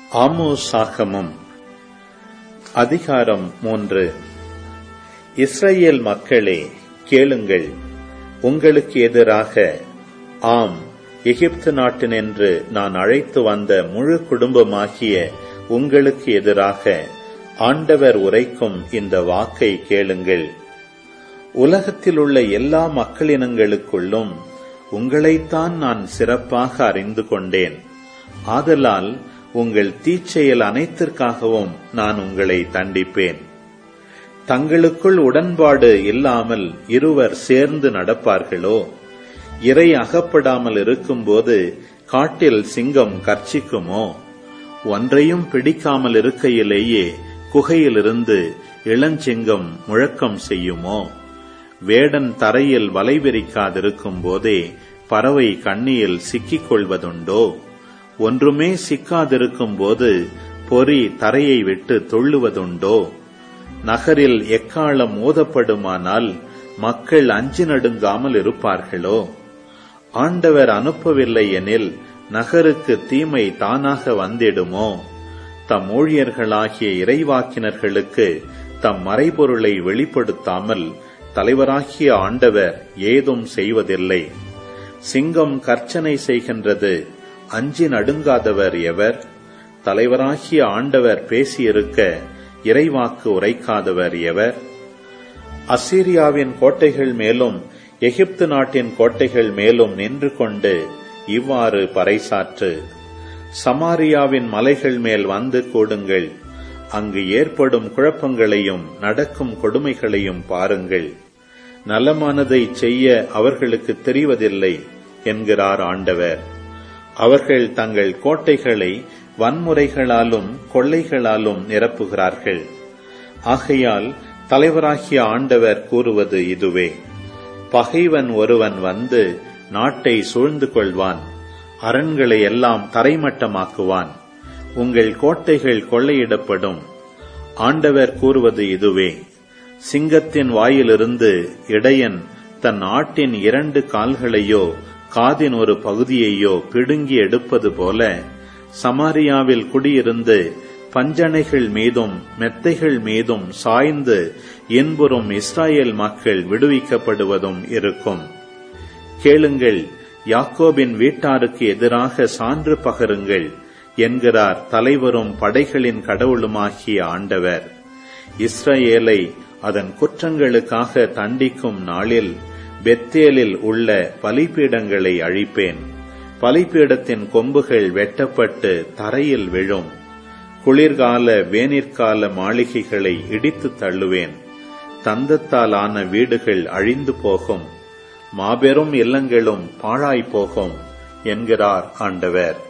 ஆமோசாகமம் அதிகாரம் மூன்று இஸ்ரேல் மக்களே கேளுங்கள் உங்களுக்கு எதிராக ஆம் எகிப்து நாட்டினின்று நான் அழைத்து வந்த முழு குடும்பமாகிய உங்களுக்கு எதிராக ஆண்டவர் உரைக்கும் இந்த வாக்கை கேளுங்கள் உலகத்தில் உள்ள எல்லா மக்களினங்களுக்குள்ளும் உங்களைத்தான் நான் சிறப்பாக அறிந்து கொண்டேன் ஆதலால் உங்கள் தீச்செயல் அனைத்திற்காகவும் நான் உங்களை தண்டிப்பேன் தங்களுக்குள் உடன்பாடு இல்லாமல் இருவர் சேர்ந்து நடப்பார்களோ இறை அகப்படாமல் இருக்கும்போது காட்டில் சிங்கம் கர்ச்சிக்குமோ ஒன்றையும் பிடிக்காமல் இருக்கையிலேயே குகையிலிருந்து இளஞ்சிங்கம் முழக்கம் செய்யுமோ வேடன் தரையில் வலை விரிக்காதிருக்கும் போதே பறவை கண்ணியில் சிக்கிக் கொள்வதுண்டோ ஒன்றுமே சிக்காதிருக்கும் போது பொறி தரையை விட்டு தொள்ளுவதுண்டோ நகரில் எக்காலம் மோதப்படுமானால் மக்கள் அஞ்சி நடுங்காமல் இருப்பார்களோ ஆண்டவர் அனுப்பவில்லை எனில் நகருக்கு தீமை தானாக வந்திடுமோ தம் ஊழியர்களாகிய இறைவாக்கினர்களுக்கு தம் மறைபொருளை வெளிப்படுத்தாமல் தலைவராகிய ஆண்டவர் ஏதும் செய்வதில்லை சிங்கம் கர்ச்சனை செய்கின்றது அஞ்சி நடுங்காதவர் எவர் தலைவராகிய ஆண்டவர் பேசியிருக்க இறைவாக்கு உரைக்காதவர் எவர் அசீரியாவின் கோட்டைகள் மேலும் எகிப்து நாட்டின் கோட்டைகள் மேலும் நின்று கொண்டு இவ்வாறு பறைசாற்று சமாரியாவின் மலைகள் மேல் வந்து கூடுங்கள் அங்கு ஏற்படும் குழப்பங்களையும் நடக்கும் கொடுமைகளையும் பாருங்கள் நலமானதை செய்ய அவர்களுக்கு தெரிவதில்லை என்கிறார் ஆண்டவர் அவர்கள் தங்கள் கோட்டைகளை வன்முறைகளாலும் கொள்ளைகளாலும் நிரப்புகிறார்கள் ஆகையால் தலைவராகிய ஆண்டவர் கூறுவது இதுவே பகைவன் ஒருவன் வந்து நாட்டை சூழ்ந்து கொள்வான் அரண்களை எல்லாம் தரைமட்டமாக்குவான் உங்கள் கோட்டைகள் கொள்ளையிடப்படும் ஆண்டவர் கூறுவது இதுவே சிங்கத்தின் வாயிலிருந்து இடையன் தன் ஆட்டின் இரண்டு கால்களையோ காதின் ஒரு பகுதியையோ பிடுங்கி எடுப்பது போல சமாரியாவில் குடியிருந்து பஞ்சனைகள் மீதும் மெத்தைகள் மீதும் சாய்ந்து என்புறும் இஸ்ராயேல் மக்கள் விடுவிக்கப்படுவதும் இருக்கும் கேளுங்கள் யாக்கோபின் வீட்டாருக்கு எதிராக சான்று பகருங்கள் என்கிறார் தலைவரும் படைகளின் கடவுளுமாகிய ஆண்டவர் இஸ்ரேலை அதன் குற்றங்களுக்காக தண்டிக்கும் நாளில் பெத்தேலில் உள்ள பலிபீடங்களை அழிப்பேன் பலிபீடத்தின் கொம்புகள் வெட்டப்பட்டு தரையில் விழும் குளிர்கால வேனிற்கால மாளிகைகளை இடித்து தள்ளுவேன் தந்தத்தால் ஆன வீடுகள் அழிந்து போகும் மாபெரும் இல்லங்களும் பாழாய் போகும் என்கிறார் ஆண்டவர்